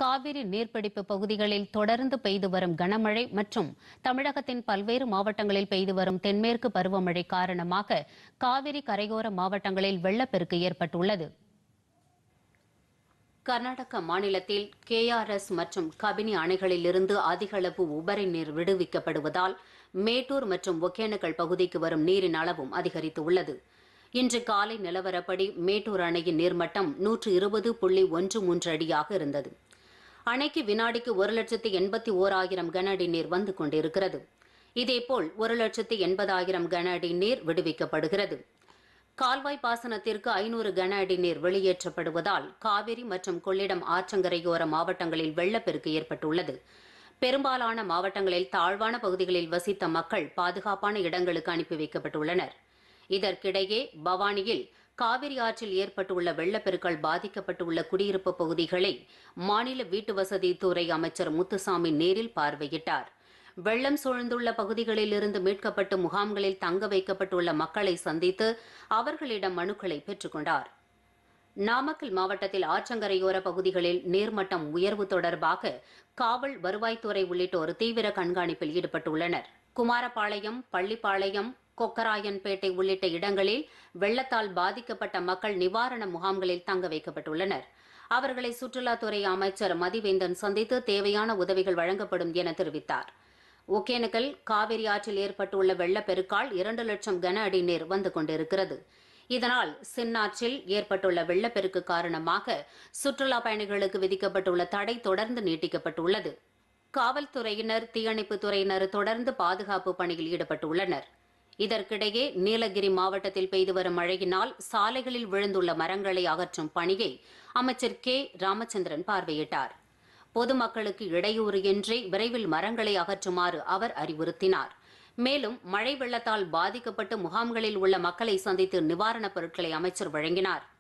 காவிரி நீர்பிடிப்பு பகுதிகளில் தொடர்ந்து பெய்து வரும் கனமழை மற்றும் தமிழகத்தின் பல்வேறு மாவட்டங்களில் பெய்து வரும் தென்மேற்கு பருவமழை காரணமாக காவிரி கரையோர மாவட்டங்களில் வெள்ளப்பெருக்கு ஏற்பட்டுள்ளது கர்நாடக மாநிலத்தில் கேஆர்எஸ் மற்றும் கபினி அணைகளிலிருந்து அதிக அளவு உபரி நீர் விடுவிக்கப்படுவதால் மேட்டூர் மற்றும் ஒகேனக்கல் பகுதிக்கு வரும் நீரின் அளவும் அதிகரித்துள்ளது இன்று காலை நிலவரப்படி மேட்டூர் அணையின் நீர்மட்டம் நூற்று இருபது புள்ளி ஒன்று மூன்று அடியாக இருந்தது அணைக்கு வினாடிக்கு ஒரு லட்சத்து எண்பத்தி ஓராயிரம் கன அடி நீர் வந்து கொண்டிருக்கிறது இதேபோல் ஒரு லட்சத்து எண்பதாயிரம் கன அடி நீர் விடுவிக்கப்படுகிறது கால்வாய் பாசனத்திற்கு ஐநூறு கன அடி நீர் வெளியேற்றப்படுவதால் காவிரி மற்றும் கொள்ளிடம் ஆற்றங்கரையோர மாவட்டங்களில் வெள்ளப்பெருக்கு ஏற்பட்டுள்ளது பெரும்பாலான மாவட்டங்களில் தாழ்வான பகுதிகளில் வசித்த மக்கள் பாதுகாப்பான இடங்களுக்கு அனுப்பி வைக்கப்பட்டுள்ளனர் இதற்கிடையே பவானியில் காவிரி ஆற்றில் ஏற்பட்டுள்ள வெள்ளப்பெருக்கால் பாதிக்கப்பட்டுள்ள குடியிருப்பு பகுதிகளை மாநில வீட்டு வசதி துறை அமைச்சர் முத்துசாமி நேரில் பார்வையிட்டார் வெள்ளம் சூழ்ந்துள்ள பகுதிகளில் இருந்து மீட்கப்பட்டு முகாம்களில் தங்க வைக்கப்பட்டுள்ள மக்களை சந்தித்து அவர்களிடம் மனுக்களை பெற்றுக்கொண்டார் நாமக்கல் மாவட்டத்தில் ஆற்றங்கரையோர பகுதிகளில் நீர்மட்டம் உயர்வு தொடர்பாக காவல் வருவாய்த்துறை உள்ளிட்டோர் தீவிர கண்காணிப்பில் ஈடுபட்டுள்ளனர் குமாரபாளையம் பள்ளிப்பாளையம் கொக்கராயன்பேட்டை உள்ளிட்ட இடங்களில் வெள்ளத்தால் பாதிக்கப்பட்ட மக்கள் நிவாரண முகாம்களில் தங்க வைக்கப்பட்டுள்ளனர் அவர்களை சுற்றுலாத்துறை அமைச்சர் மதிவேந்தன் சந்தித்து தேவையான உதவிகள் வழங்கப்படும் என தெரிவித்தார் ஒகேனக்கல் காவிரி ஆற்றில் ஏற்பட்டுள்ள வெள்ளப்பெருக்கால் இரண்டு லட்சம் கன அடி நீர் வந்து கொண்டிருக்கிறது இதனால் சின்னாற்றில் ஏற்பட்டுள்ள வெள்ளப்பெருக்கு காரணமாக சுற்றுலா பயணிகளுக்கு விதிக்கப்பட்டுள்ள தடை தொடர்ந்து நீட்டிக்கப்பட்டுள்ளது காவல்துறையினர் தீயணைப்புத் துறையினர் தொடர்ந்து பாதுகாப்பு பணியில் ஈடுபட்டுள்ளனர் இதற்கிடையே நீலகிரி மாவட்டத்தில் பெய்து வரும் மழையினால் சாலைகளில் விழுந்துள்ள மரங்களை அகற்றும் பணியை அமைச்சர் கே ராமச்சந்திரன் பார்வையிட்டார் பொதுமக்களுக்கு இடையூறு இன்றி விரைவில் மரங்களை அகற்றுமாறு அவர் அறிவுறுத்தினார் மேலும் மழை வெள்ளத்தால் பாதிக்கப்பட்டு முகாம்களில் உள்ள மக்களை சந்தித்து நிவாரணப் பொருட்களை அமைச்சர் வழங்கினார்